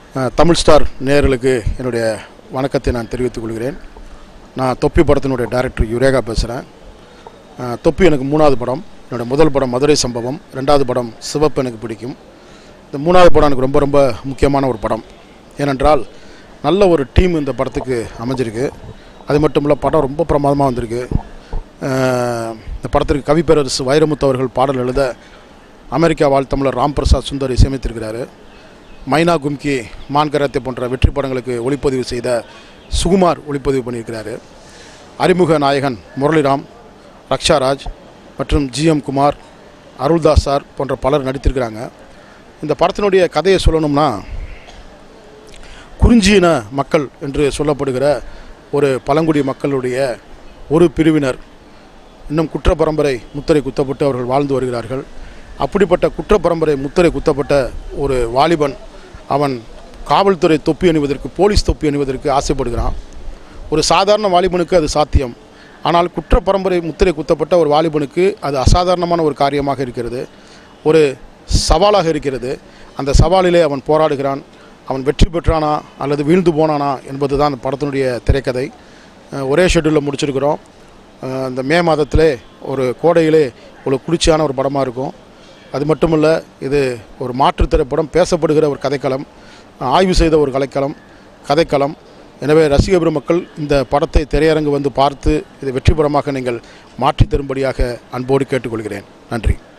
அஹ், Tamil star நேயர்களுக்கு என்னுடைய வணக்கத்தை நான் தெரிவித்துக் கொள்கிறேன் நான் தொப்பி படத்தினுடைய டைரக்டர் யுரேகா பேசுகிறேன் தொப்பி எனக்கு மூணாவது படம் என்னோட முதல் படம் மதுரை சம்பவம் ரெண்டாவது படம் சிவப்பு எனக்கு பிடிக்கும் இந்த மூணாவது படம் எனக்கு ரொம்ப ரொம்ப முக்கியமான ஒரு படம் ஏனென்றால் நல்ல ஒரு டீம் இந்த படத்துக்கு அமைஞ்சிருக்கு அது மட்டும் இல்லை படம் ரொம்ப பிரமாதமாக வந்திருக்கு அஹ், இந்த படத்திற்கு கவிப்பேரரசு வைரமுத்து அவர்கள் பாடல் எழுத அமெரிக்கா வாழ் தமிழர் ராம் பிரசாத் சுந்தர் இசையமைத்திருக்கிறாரு மைனா கும்கி மான் கராத்தே போன்ற வெற்றி படங்களுக்கு ஒளிப்பதிவு செய்த சுகுமார் ஒளிப்பதிவு பண்ணியிருக்கிறாரு அறிமுக நாயகன் முரளிராம் ரக்ஷாராஜ் மற்றும் ஜிஎம் குமார் அருள்தாஸ் சார் போன்ற பலர் நடித்திருக்கிறாங்க இந்த படத்தினுடைய கதையை சொல்லணும்னா குறிஞ்சியின மக்கள் என்று சொல்லப்படுகிற ஒரு பழங்குடி மக்களுடைய ஒரு பிரிவினர் இன்னும் குற்ற பரம்பரை முத்திரை குத்தப்பட்டு அவர்கள் வாழ்ந்து வருகிறார்கள் அப்படிப்பட்ட குற்ற பரம்பரை முத்திரை குத்தப்பட்ட ஒரு வாலிபன் அவன் காவல்துறை தொப்பி அணிவதற்கு போலீஸ் தொப்பி அணிவதற்கு ஆசைப்படுகிறான் ஒரு சாதாரண வாலிபனுக்கு அது சாத்தியம் ஆனால் குற்ற பரம்பரை முத்திரை குத்தப்பட்ட ஒரு வாலிபனுக்கு அது அசாதாரணமான ஒரு காரியமாக இருக்கிறது ஒரு சவாலாக இருக்கிறது அந்த சவாலிலே அவன் போராடுகிறான் அவன் வெற்றி பெற்றானா அல்லது வீழ்ந்து போனானா என்பது தான் அந்த படத்தினுடைய திரைக்கதை அஹ் ஒரே ஷெட்யூலில் முடிச்சிருக்கிறோம் அஹ் இந்த மே மாதத்திலே ஒரு கோடையிலே ஒரு குளிர்ச்சியான ஒரு படமாக இருக்கும் அது மட்டும் இல்லை இது ஒரு மாற்றுத் திரைப்படம் பேசப்படுகிற ஒரு கதைக்களம் ஆய்வு செய்த ஒரு கலைக்களம் கதைக்களம் எனவே ரசிக பெருமக்கள் இந்த படத்தை திரையரங்கு வந்து பார்த்து இதை வெற்றி படமாக நீங்கள் மாற்றித் தரும்படியாக அன்போடு கேட்டுக்கொள்கிறேன் நன்றி